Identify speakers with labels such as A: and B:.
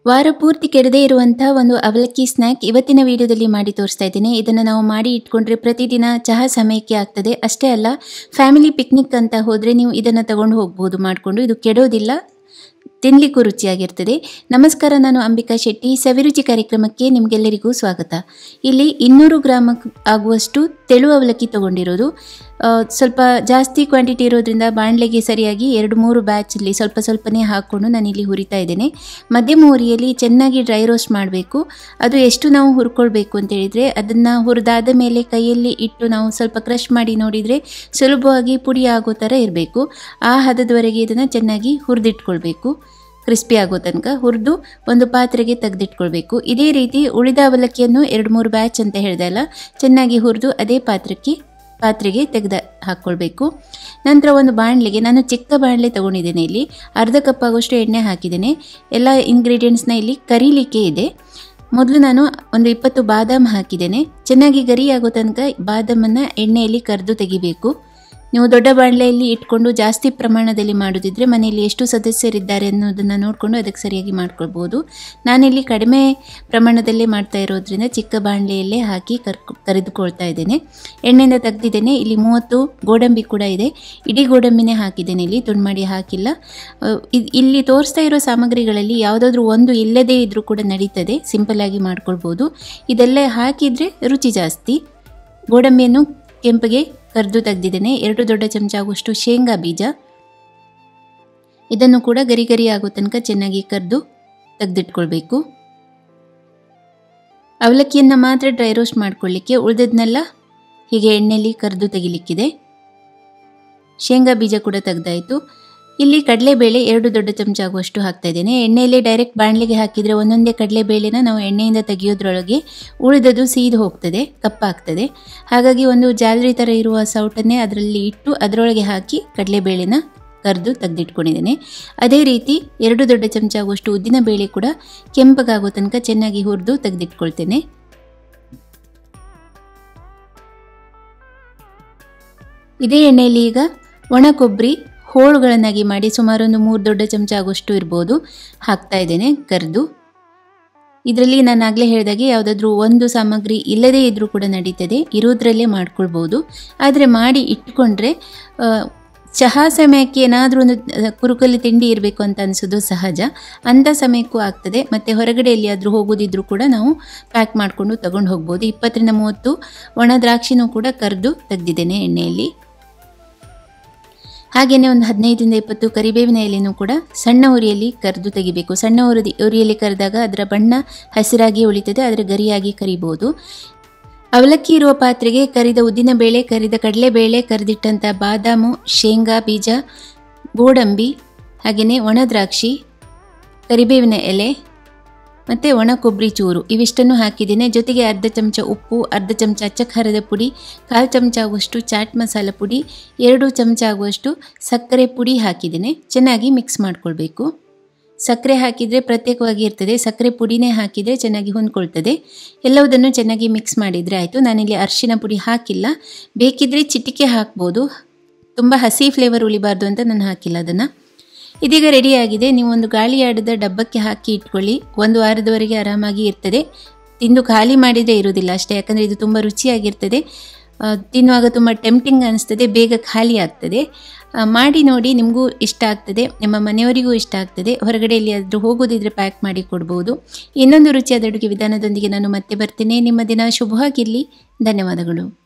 A: ವಾರ ಪೂರ್ತಿ ಕೆಡದೇ ಇರುವಂಥ ಒಂದು ಅವಲಕ್ಕಿ ಸ್ನ್ಯಾಕ್ ಇವತ್ತಿನ ವಿಡಿಯೋದಲ್ಲಿ ಮಾಡಿ ತೋರಿಸ್ತಾ ಇದ್ದೀನಿ ಇದನ್ನು ನಾವು ಮಾಡಿ ಇಟ್ಕೊಂಡ್ರೆ ಪ್ರತಿದಿನ ಚಹಾ ಸಮಯಕ್ಕೆ ಆಗ್ತದೆ ಅಷ್ಟೇ ಅಲ್ಲ ಫ್ಯಾಮಿಲಿ ಪಿಕ್ನಿಕ್ ಅಂತ ಹೋದರೆ ನೀವು ಇದನ್ನು ತಗೊಂಡು ಹೋಗ್ಬೋದು ಮಾಡಿಕೊಂಡು ಇದು ಕೆಡೋದಿಲ್ಲ ತಿನ್ಲಿಕ್ಕೂ ರುಚಿಯಾಗಿರ್ತದೆ ನಮಸ್ಕಾರ ನಾನು ಅಂಬಿಕಾ ಶೆಟ್ಟಿ ಸವಿರುಚಿ ಕಾರ್ಯಕ್ರಮಕ್ಕೆ ನಿಮಗೆಲ್ಲರಿಗೂ ಸ್ವಾಗತ ಇಲ್ಲಿ ಇನ್ನೂರು ಗ್ರಾಮ್ ಆಗುವಷ್ಟು ತೆಳು ಅವಲಕ್ಕಿ ತಗೊಂಡಿರೋದು ಆ, ಸ್ವಲ್ಪ ಜಾಸ್ತಿ ಕ್ವಾಂಟಿಟಿ ಇರೋದ್ರಿಂದ ಬಾಣಲೆಗೆ ಸರಿಯಾಗಿ ಎರಡು ಮೂರು ಬ್ಯಾಚಲ್ಲಿ ಸ್ವಲ್ಪ ಸ್ವಲ್ಪನೇ ಹಾಕ್ಕೊಂಡು ನಾನು ಇಲ್ಲಿ ಹುರಿತಾ ಇದ್ದೇನೆ ಮಧ್ಯಮ ಉರಿಯಲ್ಲಿ ಚೆನ್ನಾಗಿ ಡ್ರೈ ರೋಸ್ಟ್ ಮಾಡಬೇಕು ಅದು ಎಷ್ಟು ನಾವು ಹುರ್ಕೊಳ್ಬೇಕು ಅಂತ ಹೇಳಿದರೆ ಅದನ್ನು ಹುರಿದಾದ ಮೇಲೆ ಕೈಯಲ್ಲಿ ಇಟ್ಟು ನಾವು ಸ್ವಲ್ಪ ಕ್ರಷ್ ಮಾಡಿ ನೋಡಿದರೆ ಸುಲಭವಾಗಿ ಪುಡಿ ಆಗೋ ಥರ ಇರಬೇಕು ಆ ಹದದವರೆಗೆ ಇದನ್ನು ಚೆನ್ನಾಗಿ ಹುರಿದಿಟ್ಕೊಳ್ಬೇಕು ಕ್ರಿಸ್ಪಿ ಆಗೋ ತನಕ ಹುರಿದು ಒಂದು ಪಾತ್ರೆಗೆ ತೆಗೆದಿಟ್ಕೊಳ್ಬೇಕು ಇದೇ ರೀತಿ ಉಳಿದ ಅವಲಕ್ಕಿಯನ್ನು ಎರಡು ಮೂರು ಬ್ಯಾಚ್ ಅಂತ ಹೇಳ್ದೆ ಅಲ್ಲ ಚೆನ್ನಾಗಿ ಹುರಿದು ಅದೇ ಪಾತ್ರಕ್ಕೆ ಪಾತ್ರೆಗೆ ತೆಗೆದು ಹಾಕ್ಕೊಳ್ಬೇಕು ನಂತರ ಒಂದು ಬಾಣಲೆಗೆ ನಾನು ಚಿಕ್ಕ ಬಾಣಲೆ ತೊಗೊಂಡಿದ್ದೇನೆ ಇಲ್ಲಿ ಅರ್ಧ ಕಪ್ ಆಗೋಷ್ಟು ಎಣ್ಣೆ ಹಾಕಿದ್ದೇನೆ ಎಲ್ಲ ಇಂಗ್ರೀಡಿಯೆಂಟ್ಸ್ನ ಇಲ್ಲಿ ಕರೀಲಿಕ್ಕೆ ಇದೆ ಮೊದಲು ನಾನು ಒಂದು ಇಪ್ಪತ್ತು ಬಾದಾಮ್ ಹಾಕಿದ್ದೇನೆ ಚೆನ್ನಾಗಿ ಗರಿ ಆಗೋ ತನಕ ಬಾದಾಮನ್ನು ಎಣ್ಣೆಯಲ್ಲಿ ಕರೆದು ತೆಗಿಬೇಕು ನೀವು ದೊಡ್ಡ ಬಾಣಲೆಯಲ್ಲಿ ಇಟ್ಕೊಂಡು ಜಾಸ್ತಿ ಪ್ರಮಾಣದಲ್ಲಿ ಮಾಡೋದಿದ್ರೆ ಮನೆಯಲ್ಲಿ ಎಷ್ಟು ಸದಸ್ಯರಿದ್ದಾರೆ ಅನ್ನೋದನ್ನು ನೋಡಿಕೊಂಡು ಅದಕ್ಕೆ ಸರಿಯಾಗಿ ಮಾಡ್ಕೊಳ್ಬೋದು ನಾನಿಲ್ಲಿ ಕಡಿಮೆ ಪ್ರಮಾಣದಲ್ಲೇ ಮಾಡ್ತಾ ಇರೋದ್ರಿಂದ ಚಿಕ್ಕ ಬಾಣಲೆಯಲ್ಲೇ ಹಾಕಿ ಕರ್ಕೊ ಕರೆದುಕೊಳ್ತಾ ಇದ್ದೇನೆ ಎಣ್ಣೆಯಿಂದ ತೆಗ್ದಿದ್ದೇನೆ ಇಲ್ಲಿ ಮೂವತ್ತು ಗೋಡಂಬಿ ಕೂಡ ಇದೆ ಇಡೀ ಗೋಡಂಬಿನೇ ಹಾಕಿದ್ದೇನೆ ಇಲ್ಲಿ ತುಂಡು ಮಾಡಿ ಹಾಕಿಲ್ಲ ಅಹ್, ಇದ್- ಇಲ್ಲಿ ತೋರಿಸ್ತಾ ಇರೋ ಸಾಮಗ್ರಿಗಳಲ್ಲಿ ಯಾವುದಾದ್ರೂ ಒಂದು ಇಲ್ಲದೇ ಇದ್ರೂ ಕೂಡ ನಡೀತದೆ ಸಿಂಪಲ್ಲಾಗಿ ಮಾಡ್ಕೊಳ್ಬೋದು ಇದೆಲ್ಲ ಹಾಕಿದರೆ ರುಚಿ ಜಾಸ್ತಿ ಗೋಡಂಬಿಯನ್ನು ಕೆಂಪಗೆ ಕರೆದು ತೆಗೆದಿದ್ದೇನೆ ಎರಡು ದೊಡ್ಡ ಚಮಚ ಆಗುವಷ್ಟು ಶೇಂಗಾ ಬೀಜ ಇದನ್ನು ಕೂಡ ಗರಿ ಗರಿ ಆಗೋ ತನಕ ಚೆನ್ನಾಗಿ ಕರೆದು ತೆಗೆದಿಟ್ಕೊಳ್ಬೇಕು ಅವಲಕ್ಕಿಯನ್ನು ಮಾತ್ರ ಡ್ರೈ ರೋಸ್ಟ್ ಮಾಡ್ಕೊಳ್ಳಿಕ್ಕೆ ಉಳಿದದ್ನೆಲ್ಲ ಹೀಗೆ ಎಣ್ಣೆಯಲ್ಲಿ ಕರೆದು ತೆಗಿಲಿಕ್ಕಿದೆ ಶೇಂಗಾ ಬೀಜ ಕೂಡ ತೆಗ್ದಾಯಿತು ಇಲ್ಲಿ ಕಡಲೆಬೇಳೆ ಎರಡು ದೊಡ್ಡ ಚಮಚ ಆಗುವಷ್ಟು ಹಾಕ್ತಾ ಇದ್ದೇನೆ ಎಣ್ಣೆಯಲ್ಲಿ ಡೈರೆಕ್ಟ್ ಬಾಣಲೆಗೆ ಹಾಕಿದರೆ ಒಂದೊಂದೇ ಕಡಲೆಬೇಳೆನ ನಾವು ಎಣ್ಣೆಯಿಂದ ತೆಗೆಯೋದ್ರೊಳಗೆ ಉಳಿದದು ಸೀದು ಹೋಗ್ತದೆ ಕಪ್ಪಾಗ್ತದೆ ಹಾಗಾಗಿ ಒಂದು ಜಾಲರಿ ಥರ ಇರುವ ಸೌಟನ್ನೇ ಅದರಲ್ಲಿ ಇಟ್ಟು ಅದರೊಳಗೆ ಹಾಕಿ ಕಡಲೆಬೇಳೆನ ಕರೆದು ತೆಗೆದಿಟ್ಕೊಂಡಿದ್ದೇನೆ ಅದೇ ರೀತಿ ಎರಡು ದೊಡ್ಡ ಚಮಚ ಆಗುವಷ್ಟು ಉದ್ದಿನ ಬೇಳೆ ಕೂಡ ಕೆಂಪಗಾಗೋ ತನಕ ಚೆನ್ನಾಗಿ ಹುರಿದು ತೆಗೆದಿಟ್ಕೊಳ್ತೇನೆ ಇದೇ ಎಣ್ಣೆಯಲ್ಲಿ ಈಗ ಒಣ ಕೊಬ್ಬರಿ ಹೋಳುಗಳನ್ನಾಗಿ ಮಾಡಿ ಸುಮಾರು ಒಂದು ಮೂರು ದೊಡ್ಡ ಚಮಚ ಆಗುವಷ್ಟು ಇರ್ಬೋದು ಹಾಕ್ತಾ ಇದ್ದೇನೆ ಕರೆದು ಇದರಲ್ಲಿ ನಾನು ಆಗಲೇ ಹೇಳಿದಾಗೆ ಯಾವುದಾದ್ರೂ ಒಂದು ಸಾಮಗ್ರಿ ಇಲ್ಲದೇ ಇದ್ರೂ ಕೂಡ ನಡೀತದೆ ಇರೋದ್ರಲ್ಲೇ ಮಾಡ್ಕೊಳ್ಬೋದು ಆದರೆ ಮಾಡಿ ಇಟ್ಕೊಂಡ್ರೆ ಆ, ಚಹಾ ಸಮಯಕ್ಕೆ ಏನಾದರೂ ಒಂದು ಆ, ಕುರುಕಲು ತಿಂಡಿ ಇರಬೇಕು ಅಂತ ಅನಿಸೋದು ಸಹಜ ಅಂಥ ಸಮಯಕ್ಕೂ ಆಗ್ತದೆ ಮತ್ತು ಹೊರಗಡೆ ಎಲ್ಲಿಯಾದರೂ ಹೋಗೋದಿದ್ರೂ ಕೂಡ ನಾವು ಪ್ಯಾಕ್ ಮಾಡಿಕೊಂಡು ತಗೊಂಡು ಹೋಗ್ಬೋದು ಇಪ್ಪತ್ತರಿಂದ ಮೂವತ್ತು ಒಣ ದ್ರಾಕ್ಷಿನೂ ಕೂಡ ಕರೆದು ತೆಗೆದಿದ್ದೇನೆ ಎಣ್ಣೆಯಲ್ಲಿ ಹಾಗೆಯೇ ಒಂದು ಹದಿನೈದರಿಂದ ಇಪ್ಪತ್ತು ಕರಿಬೇವಿನ ಎಲೆನೂ ಕೂಡ ಸಣ್ಣ ಉರಿಯಲ್ಲಿ ಕರೆದು ತೆಗಿಬೇಕು ಸಣ್ಣ ಉರಿ ಉರಿಯಲ್ಲಿ ಕರೆದಾಗ ಅದರ ಬಣ್ಣ ಹಸಿರಾಗಿ ಉಳಿತದೆ ಅದರ ಗರಿಯಾಗಿ ಕರಿಬೋದು ಅವಲಕ್ಕಿ ಇರುವ ಪಾತ್ರೆಗೆ ಕರಿದ ಉದ್ದಿನಬೇಳೆ ಕರಿದ ಕಡಲೆಬೇಳೆ ಕರೆದಿಟ್ಟಂಥ ಬಾದಾಮು ಶೇಂಗಾ ಬೀಜ ಗೋಡಂಬಿ ಹಾಗೆಯೇ ಒಣ ದ್ರಾಕ್ಷಿ ಕರಿಬೇವಿನ ಎಲೆ ಮತ್ತು ಒಣ ಕೊಬ್ಬರಿ ಚೂರು ಇವಿಷ್ಟನ್ನು ಹಾಕಿದ್ದೇನೆ ಜೊತೆಗೆ ಅರ್ಧ ಚಮಚ ಉಪ್ಪು ಅರ್ಧ ಚಮಚ ಅಚ್ಚ ಖಾರದ ಪುಡಿ ಕಾಲು ಚಮಚ ಆಗುವಷ್ಟು ಚಾಟ್ ಮಸಾಲ ಪುಡಿ ಎರಡು ಚಮಚ ಆಗುವಷ್ಟು ಸಕ್ಕರೆ ಪುಡಿ ಹಾಕಿದ್ದೇನೆ ಚೆನ್ನಾಗಿ ಮಿಕ್ಸ್ ಮಾಡ್ಕೊಳ್ಬೇಕು ಸಕ್ಕರೆ ಹಾಕಿದರೆ ಪ್ರತ್ಯೇಕವಾಗಿ ಇರ್ತದೆ ಸಕ್ಕರೆ ಪುಡಿನೇ ಹಾಕಿದರೆ ಚೆನ್ನಾಗಿ ಹೊಂದ್ಕೊಳ್ತದೆ ಎಲ್ಲವುದನ್ನು ಚೆನ್ನಾಗಿ ಮಿಕ್ಸ್ ಮಾಡಿದರೆ ಆಯಿತು ನಾನಿಲ್ಲಿ ಅರಿಶಿನ ಪುಡಿ ಹಾಕಿಲ್ಲ ಬೇಕಿದ್ದರೆ ಚಿಟಿಕೆ ಹಾಕ್ಬೋದು ತುಂಬ ಹಸಿ ಫ್ಲೇವರ್ ಉಳಿಬಾರ್ದು ಅಂತ ನಾನು ಹಾಕಿಲ್ಲ ಅದನ್ನು ಇದೀಗ ರೆಡಿಯಾಗಿದೆ ನೀವು ಒಂದು ಗಾಳಿ ಆಡದ ಡಬ್ಬಕ್ಕೆ ಹಾಕಿ ಇಟ್ಕೊಳ್ಳಿ ಒಂದು ವಾರದವರೆಗೆ ಆರಾಮಾಗಿ ಇರ್ತದೆ ತಿಂದು ಖಾಲಿ ಮಾಡಿದರೆ ಇರೋದಿಲ್ಲ ಅಷ್ಟೇ ಯಾಕಂದರೆ ಇದು ತುಂಬ ರುಚಿಯಾಗಿರ್ತದೆ ಆ, ತಿನ್ನುವಾಗ ತುಂಬ ಟೆಂಪ್ಟಿಂಗ್ ಅನಿಸ್ತದೆ ಬೇಗ ಖಾಲಿ ಆಗ್ತದೆ ಆ, ಮಾಡಿ ನೋಡಿ ನಿಮಗೂ ಇಷ್ಟ ಆಗ್ತದೆ ನಿಮ್ಮ ಮನೆಯವರಿಗೂ ಇಷ್ಟ ಆಗ್ತದೆ ಹೊರಗಡೆ ಎಲ್ಲಿಯಾದರೂ ಹೋಗೋದಿದ್ರೆ ಪ್ಯಾಕ್ ಮಾಡಿ ಕೊಡ್ಬೋದು ಇನ್ನೊಂದು ರುಚಿಯಾದ ಅಡುಗೆ ವಿಧಾನದೊಂದಿಗೆ ನಾನು ಮತ್ತೆ ಬರ್ತೇನೆ ನಿಮ್ಮ ದಿನ ಶುಭವಾಗಿರಲಿ ಧನ್ಯವಾದಗಳು